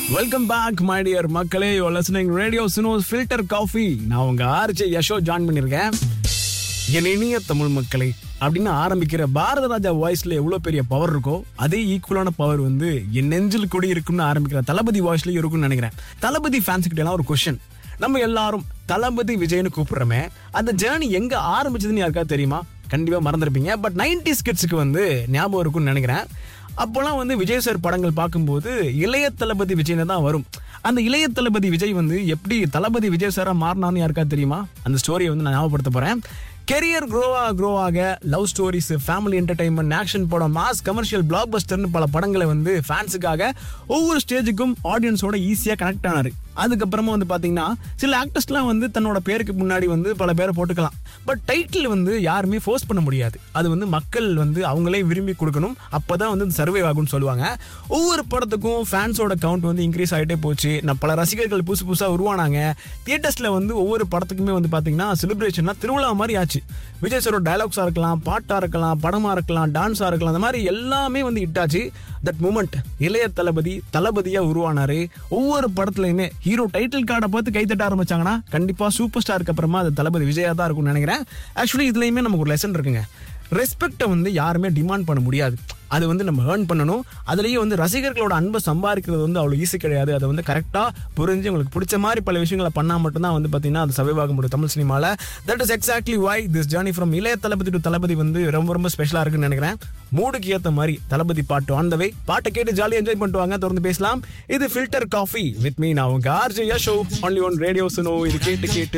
welcome back my dear மக்களே you listening radio Suno's filter coffee நான் உங்க ஆர்ஜே யஷோ ஜாயின் பண்ணியிருக்கேன் என் இனிய தமிழ் மக்களே அப்படின்னு ஆரம்பிக்கிற பாரத ராஜா வாய்ஸ்ல எவ்வளவு பெரிய பவர் இருக்கோ அதே ஈக்குவலான பவர் வந்து என் நெஞ்சில் குடி இருக்கும்னு ஆரம்பிக்கிற தளபதி வாய்ஸ்லயும் இருக்கும்னு நினைக்கிறேன் தளபதி ஃபேன்ஸ் கிட்ட எல்லாம் ஒரு கொஸ்டின் நம்ம எல்லாரும் தளபதி விஜய்னு கூப்பிடுறோமே அந்த ஜேர்னி எங்க ஆரம்பிச்சதுன்னு யாருக்காவது தெரியுமா கண்டிப்பா மறந்துருப்பீங்க பட் நைன்டி கிட்ஸுக்கு வந்து ஞாபகம் இருக்கும்னு நினைக்கிறேன் அப்போலாம் வந்து விஜய் சார் படங்கள் பார்க்கும்போது இளைய தளபதி விஜய்னு தான் வரும் அந்த இளைய தளபதி விஜய் வந்து எப்படி தளபதி விஜய் சாரா மாறினான்னு யாருக்கா தெரியுமா அந்த ஸ்டோரியை வந்து நான் ஞாபகப்படுத்த போறேன் கெரியர் க்ரோ ஆக க்ரோ ஆக love stories family entertainment action படம் மாஸ் கமர்ஷியல் பிளாக் பஸ்டர்னு பல படங்களை வந்து ஃபேன்ஸுக்காக ஒவ்வொரு ஸ்டேஜுக்கும் ஆடியன்ஸோட ஈஸியாக கனெக்ட் ஆனாரு அதுக்கப்புறமா வந்து பார்த்தீங்கன்னா சில ஆக்டர்ஸ்லாம் வந்து தன்னோட பேருக்கு முன்னாடி வந்து பல பேரை போட்டுக்கலாம் பட் டைட்டில் வந்து யாருமே ஃபோர்ஸ் பண்ண முடியாது அது வந்து மக்கள் வந்து அவங்களே விரும்பி கொடுக்கணும் அப்பதான் வந்து சர்வே ஆகும்னு சொல்லுவாங்க ஒவ்வொரு படத்துக்கும் ஃபேன்ஸோட கவுண்ட் வந்து இன்க்ரீஸ் ஆகிட்டே போச்சு நான் பல ரசிகர்கள் புதுசு புதுசாக உருவானாங்க தியேட்டர்ஸில் வந்து ஒவ்வொரு படத்துக்குமே வந்து பார்த்தீங்கன்னா செலிப்ரேஷன்லாம் திருவிழா மாதிரி ஆச்சு விஜய் சாரோட டைலாக்ஸாக இருக்கலாம் பாட்டாக இருக்கலாம் படமாக இருக்கலாம் டான்ஸாக இருக்கலாம் அந்த மாதிரி எல்லாமே வந்து இட்டாச்சு தட் மூமெண்ட் இளைய தளபதி தளபதியாக உருவானாரு ஒவ்வொரு படத்துலையுமே ஹீரோ டைட்டில் கார்டை பார்த்து கைத்தட்ட ஆரம்பிச்சாங்கன்னா கண்டிப்பாக சூப்பர் ஸ்டாருக்கு அப்புறமா அது தளபதி விஜயா தான் இருக்கும்னு நினைக்கிறேன் ஆக்சுவலி இதுலையுமே நமக்கு ஒரு லெசன் இருக்குங்க ரெஸ்பெக்டை வந்து யாருமே டிமாண்ட் பண்ண முடியாது அது வந்து நம்ம ஏர்ன் பண்ணணும் அதுலேயும் வந்து ரசிகர்களோட அன்பை சம்பாதிக்கிறது வந்து அவ்வளோ ஈஸி கிடையாது அதை வந்து கரெக்டாக புரிஞ்சு உங்களுக்கு பிடிச்ச மாதிரி பல விஷயங்களை பண்ணால் மட்டும்தான் வந்து பார்த்தீங்கன்னா அது சவைவாக முடியும் தமிழ் சினிமாவில் that is exactly why this journey from Ilaya Thalapathy to தளபதி வந்து ரொம்ப ரொம்ப ஸ்பெஷலாக இருக்குன்னு நினைக்கிறேன் மூடுக்கு ஏற்ற மாதிரி தளபதி பாட்டு ஆன் த வே பாட்டை கேட்டு ஜாலியாக என்ஜாய் பண்ணிட்டு வாங்க தொடர்ந்து பேசலாம் இது ஃபில்டர் காஃபி வித் மீ நான் உங்க RJ Yasho only one radio Suno இது கேட்டு கேட்டு